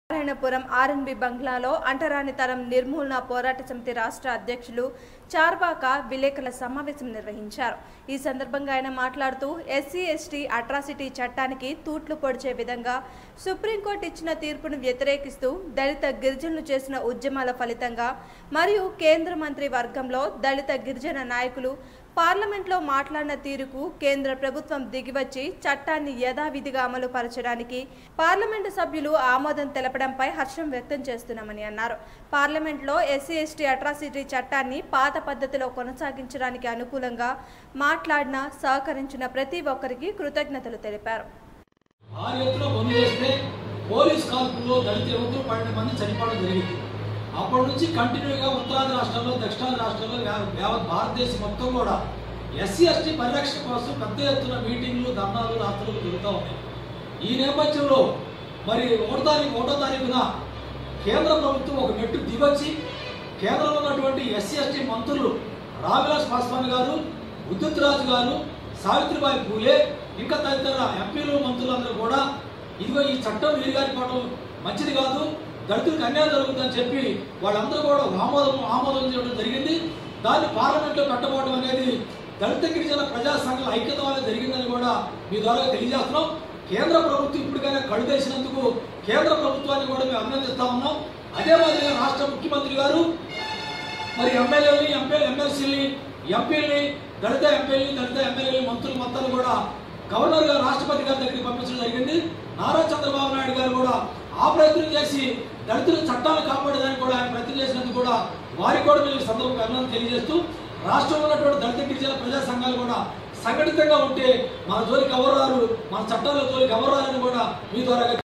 Narayanapuram R&B బంగ్లాలో అంటరానితనం నిర్మూలన పోరాట సమితి రాష్ట్ర అధ్యక్షులు చార్వాక విలేకరుల సమావేశం నిర్వహించారు ఈ సందర్భంగా ఆయన మాట్లాడుతూ ఎస్సీ ఎస్టీ అట్రాసిటీ చట్టానికి తూట్లు పొడిచే విధంగా సుప్రీంకోర్టు ఇచ్చిన తీర్పును వ్యతిరేకిస్తూ దళిత గిరిజనులు చేసిన ఉద్యమాల ఫలితంగా మరియు కేంద్ర మంత్రి వర్గంలో దళిత గిరిజన నాయకులు పార్లమెంట్లో మాట్లాడిన తీరుకు కేంద్ర ప్రభుత్వం దిగివచ్చి చట్టాన్ని యథావిధిగా అమలు పరచడానికి పార్లమెంటు సభ్యులు ఆమోదం తెలపడంపై హర్షం వ్యక్తం చేస్తున్నామని అన్నారు పార్లమెంట్లో ఎస్సీ ఎస్టీ అట్రాసిటీ చట్టాన్ని పాత పద్ధతిలో కొనసాగించడానికి అనుకూలంగా మాట్లాడిన సహకరించిన ప్రతి ఒక్కరికి కృతజ్ఞతలు తెలిపారు భారీ ఎత్తున బంద్ చేస్తే పోలీస్ కాల్పుల్లో దళిత యువకులు పన్నెండు మంది చనిపోవడం జరిగింది అప్పటి నుంచి కంటిన్యూగా ఉత్తరాది రాష్ట్రాల్లో దక్షిణాది రాష్ట్రాల్లో యా- యావత్ భారతదేశం మొత్తం కూడా ఎస్సీ ఎస్టీ పరిరక్షణ కోసం పెద్ద ఎత్తున మీటింగ్లు ధర్నాలు రాత్రులు జరుగుతూ ఉన్నాయి ఈ నేపథ్యంలో మరి ఒకటో తారీఖు ఒకటో తారీఖున కేంద్ర ప్రభుత్వం ఒక మెట్టు దిగొచ్చి కేంద్రంలో ఉన్నటువంటి ఎస్సీ ఎస్టీ మంత్రులు రావిలాస్ పాస్వాన్ గారు ఉదిత్ రాజు గారు సావిత్రిబాయి పూలే ఇంకా తదితర ఎంపీలు మంత్రులందరూ కూడా ఇదిగో ఈ చట్టం వీరిగారిపోవడం మంచిది కాదు దళితులకు అన్యాయం జరుగుతుందని చెప్పి వాళ్ళందరూ కూడా ఆమోదం ఆమోదం చేయడం జరిగింది దాన్ని పార్లమెంట్లో పెట్టబోవడం అనేది దళిత గిరిజన ప్రజా సంఘాల ఐక్యత వల్ల జరిగిందని కూడా మీ ద్వారా తెలియజేస్తున్నాం కేంద్ర ప్రభుత్వం ఇప్పటికైనా కడుదేసినందుకు కేంద్ర ప్రభుత్వాన్ని కూడా మేము అభినందిస్తా ఉన్నాం అదే మాదిరిగా రాష్ట్ర ముఖ్యమంత్రి గారు మరి ఎమ్మెల్యేలని ఎంపీ ఎమ్మెల్సీని ఎంపీలని దళిత ఎంపీలని దళిత ఎమ్మెల్యేలు మంత్రులు మొత్తాలు కూడా గవర్నర్ గారు రాష్ట్రపతి గారి దగ్గరికి పంపించడం జరిగింది నారా చంద్రబాబు నాయుడు గారు కూడా ఆ ప్రయత్నం చేసి దళితుల చట్టాలు కాపాడేదానికి కూడా ఆయన ప్రయత్నం చేసినందుకు కూడా వారికి కూడా మేము ఈ సందర్భంగా అభినందన తెలియజేస్తూ రాష్ట్రంలో ఉన్నటువంటి దళిత గిరిజన ప్రజా సంఘాలు కూడా సంఘటితంగా ఉంటే మన జోలికి ఎవరు రారు మన చట్టాల జోలికి ఎవరు రారని కూడా మీ ద్వారా